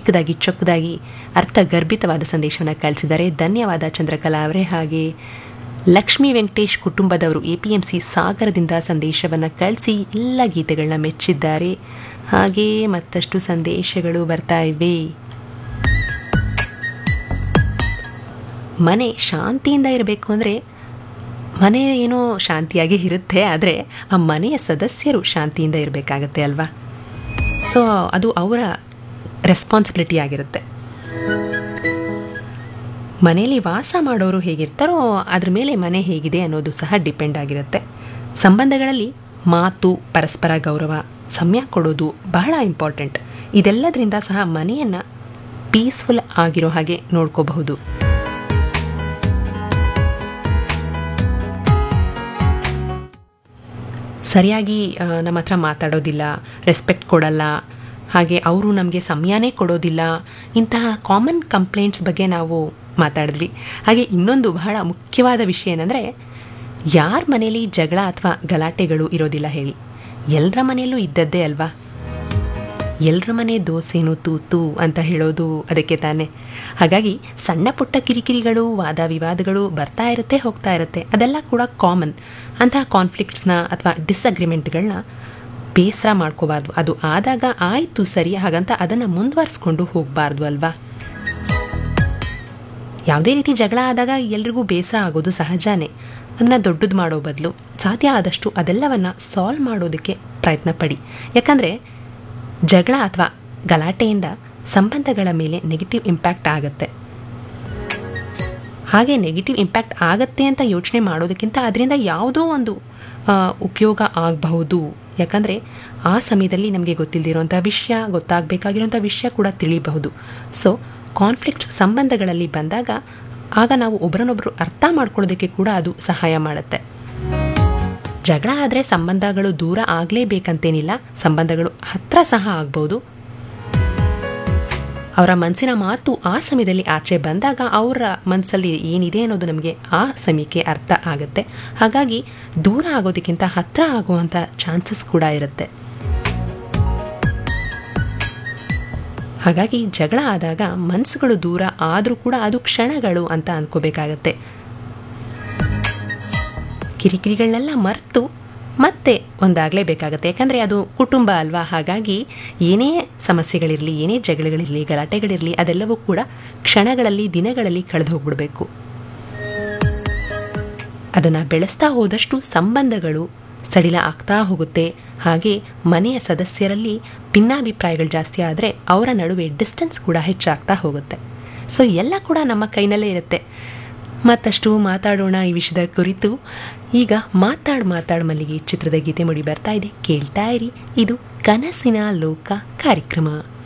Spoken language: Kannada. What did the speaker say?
ಚಿಕ್ಕದಾಗಿ ಚೊಕ್ಕದಾಗಿ ಅರ್ಥಗರ್ಭಿತವಾದ ಸಂದೇಶವನ್ನು ಕಳಿಸಿದ್ದಾರೆ ಧನ್ಯವಾದ ಚಂದ್ರಕಲಾ ಅವರೇ ಹಾಗೆ ಲಕ್ಷ್ಮೀ ವೆಂಕಟೇಶ್ ಕುಟುಂಬದವರು ಎ ಪಿ ಎಂ ಸಿ ಸಾಗರದಿಂದ ಸಂದೇಶವನ್ನು ಕಳಿಸಿ ಎಲ್ಲ ಗೀತೆಗಳನ್ನ ಮೆಚ್ಚಿದ್ದಾರೆ ಹಾಗೆ ಮತ್ತಷ್ಟು ಸಂದೇಶಗಳು ಬರ್ತಾ ಇವೆ ಮನೆ ಶಾಂತಿಯಿಂದ ಇರಬೇಕು ಅಂದರೆ ಮನೆ ಏನೋ ಶಾಂತಿಯಾಗಿ ಇರುತ್ತೆ ಆದರೆ ಆ ಮನೆಯ ಸದಸ್ಯರು ಶಾಂತಿಯಿಂದ ಇರಬೇಕಾಗತ್ತೆ ಅಲ್ವಾ ಸೊ ಅದು ಅವರ ರೆಸ್ಪಾನ್ಸಿಬಿಲಿಟಿ ಆಗಿರುತ್ತೆ ಮನೆಯಲ್ಲಿ ವಾಸ ಮಾಡೋರು ಹೇಗಿರ್ತಾರೋ ಅದ್ರ ಮೇಲೆ ಮನೆ ಹೇಗಿದೆ ಅನ್ನೋದು ಸಹ ಡಿಪೆಂಡ್ ಆಗಿರುತ್ತೆ ಸಂಬಂಧಗಳಲ್ಲಿ ಮಾತು ಪರಸ್ಪರ ಗೌರವ ಸಮಯ ಕೊಡೋದು ಬಹಳ ಇಂಪಾರ್ಟೆಂಟ್ ಇದೆಲ್ಲದರಿಂದ ಸಹ ಮನೆಯನ್ನು ಪೀಸ್ಫುಲ್ ಆಗಿರೋ ಹಾಗೆ ನೋಡ್ಕೋಬಹುದು ಸರಿಯಾಗಿ ಆ, ನಮ್ಮ ಹತ್ರ ಮಾತಾಡೋದಿಲ್ಲ ರೆಸ್ಪೆಕ್ಟ್ ಕೊಡಲ್ಲ ಹಾಗೆ ಅವರು ನಮಗೆ ಸಮಯನೇ ಕೊಡೋದಿಲ್ಲ ಇಂತಹ ಕಾಮನ್ ಕಂಪ್ಲೇಂಟ್ಸ್ ಬಗ್ಗೆ ನಾವು ಮಾತಾಡಿದ್ವಿ ಹಾಗೆ ಇನ್ನೊಂದು ಬಹಳ ಮುಖ್ಯವಾದ ವಿಷಯ ಏನಂದರೆ ಯಾರ ಮನೇಲಿ ಜಗಳ ಅಥವಾ ಗಲಾಟೆಗಳು ಇರೋದಿಲ್ಲ ಹೇಳಿ ಎಲ್ಲರ ಮನೆಯಲ್ಲೂ ಇದ್ದದ್ದೇ ಅಲ್ವಾ ಎಲ್ಲರ ಮನೆ ದೋಸೆನು ತೂತು ಅಂತ ಹೇಳೋದು ಅದಕ್ಕೆ ತಾನೆ ಹಾಗಾಗಿ ಸಣ್ಣ ಪುಟ್ಟ ಕಿರಿಕಿರಿಗಳು ವಾದ ವಿವಾದಗಳು ಬರ್ತಾ ಇರುತ್ತೆ ಹೋಗ್ತಾ ಇರುತ್ತೆ ಅದೆಲ್ಲ ಕೂಡ ಕಾಮನ್ ಅಂತಹ ಕಾನ್ಫ್ಲಿಕ್ಟ್ಸ್ನ ಅಥವಾ ಡಿಸ್ಅಗ್ರಿಮೆಂಟ್ಗಳನ್ನ ಬೇಸರ ಮಾಡ್ಕೋಬಾರ್ದು ಅದು ಆದಾಗ ಆಯಿತು ಸರಿ ಹಾಗಂತ ಅದನ್ನು ಮುಂದುವರಿಸ್ಕೊಂಡು ಹೋಗಬಾರ್ದು ಅಲ್ವಾ ಯಾವುದೇ ರೀತಿ ಜಗಳ ಆದಾಗ ಎಲ್ರಿಗೂ ಬೇಸರ ಆಗೋದು ಸಹಜನೇ ಅದನ್ನು ದೊಡ್ಡದು ಮಾಡೋ ಬದಲು ಸಾಧ್ಯ ಆದಷ್ಟು ಅದೆಲ್ಲವನ್ನು ಸಾಲ್ವ್ ಮಾಡೋದಕ್ಕೆ ಪ್ರಯತ್ನ ಪಡಿ ಯಾಕಂದರೆ ಜಗಳ ಅಥವಾ ಗಲಾಟೆಯಿಂದ ಸಂಬಂಧಗಳ ಮೇಲೆ ನೆಗೆಟಿವ್ ಇಂಪ್ಯಾಕ್ಟ್ ಆಗುತ್ತೆ ಹಾಗೆ ನೆಗೆಟಿವ್ ಇಂಪ್ಯಾಕ್ಟ್ ಆಗತ್ತೆ ಅಂತ ಯೋಚನೆ ಮಾಡೋದಕ್ಕಿಂತ ಅದರಿಂದ ಯಾವುದೋ ಒಂದು ಆ, ಉಪಯೋಗ ಆಗಬಹುದು ಯಾಕಂದರೆ ಆ ಸಮಯದಲ್ಲಿ ನಮಗೆ ಗೊತ್ತಿಲ್ಲದಿರೋಂಥ ವಿಷಯ ಗೊತ್ತಾಗಬೇಕಾಗಿರೋಂಥ ವಿಷಯ ಕೂಡ ತಿಳಿಬಹುದು ಸೊ ಕಾನ್ಫ್ಲಿಕ್ಟ್ಸ್ ಸಂಬಂಧಗಳಲ್ಲಿ ಬಂದಾಗ ಆಗ ನಾವು ಒಬ್ಬರನ್ನೊಬ್ಬರು ಅರ್ಥ ಮಾಡ್ಕೊಳ್ಳೋದಕ್ಕೆ ಕೂಡ ಅದು ಸಹಾಯ ಮಾಡುತ್ತೆ ಜಗಳ ಆದರೆ ಸಂಬಂಧಗಳು ದೂರ ಆಗಲೇಬೇಕಂತೇನಿಲ್ಲ ಸಂಬಂಧಗಳು ಹತ್ರ ಸಹ ಆಗ್ಬೋದು ಅವರ ಮನಸ್ಸಿನ ಮಾತು ಆ ಸಮಯದಲ್ಲಿ ಆಚೆ ಬಂದಾಗ ಅವರ ಮನಸ್ಸಲ್ಲಿ ಏನಿದೆ ಅನ್ನೋದು ನಮಗೆ ಆ ಸಮಯಕ್ಕೆ ಅರ್ಥ ಆಗುತ್ತೆ ಹಾಗಾಗಿ ದೂರ ಆಗೋದಕ್ಕಿಂತ ಹತ್ರ ಆಗುವಂಥ ಚಾನ್ಸಸ್ ಕೂಡ ಇರುತ್ತೆ ಹಾಗಾಗಿ ಜಗಳ ಆದಾಗ ಮನಸ್ಸುಗಳು ದೂರ ಆದರೂ ಕೂಡ ಅದು ಕ್ಷಣಗಳು ಅಂತ ಅನ್ಕೋಬೇಕಾಗತ್ತೆ ಕಿರಿಕಿರಿಗಳನ್ನೆಲ್ಲ ಮರೆತು ಮತ್ತೆ ಒಂದಾಗಲೇಬೇಕಾಗತ್ತೆ ಯಾಕಂದರೆ ಅದು ಕುಟುಂಬ ಅಲ್ವಾ ಹಾಗಾಗಿ ಏನೇ ಸಮಸ್ಯೆಗಳಿರಲಿ ಏನೇ ಜಗಳಗಳಿರಲಿ ಗಲಾಟೆಗಳಿರಲಿ ಅದೆಲ್ಲವೂ ಕೂಡ ಕ್ಷಣಗಳಲ್ಲಿ ದಿನಗಳಲ್ಲಿ ಕಳೆದು ಹೋಗ್ಬಿಡ್ಬೇಕು ಅದನ್ನು ಬೆಳೆಸ್ತಾ ಹೋದಷ್ಟು ಸಂಬಂಧಗಳು ಸಡಿಲ ಆಗ್ತಾ ಹೋಗುತ್ತೆ ಹಾಗೆ ಮನೆಯ ಸದಸ್ಯರಲ್ಲಿ ಭಿನ್ನಾಭಿಪ್ರಾಯಗಳು ಜಾಸ್ತಿ ಆದರೆ ಅವರ ನಡುವೆ ಡಿಸ್ಟೆನ್ಸ್ ಕೂಡ ಹೆಚ್ಚಾಗ್ತಾ ಹೋಗುತ್ತೆ ಸೊ ಎಲ್ಲ ಕೂಡ ನಮ್ಮ ಕೈನಲ್ಲೇ ಇರುತ್ತೆ ಮತ್ತಷ್ಟು ಮಾತಾಡೋಣ ಈ ವಿಷಯದ ಕುರಿತು ಈಗ ಮಾತಾಡ್ ಮಾತಾಡ್ ಮಲ್ಲಿಗೆ ಚಿತ್ರದ ಗೀತೆ ಮುಡಿ ಬರ್ತಾ ಇದೆ ಕೇಳ್ತಾ ಇರಿ ಇದು ಕನಸಿನ ಲೋಕ ಕಾರ್ಯಕ್ರಮ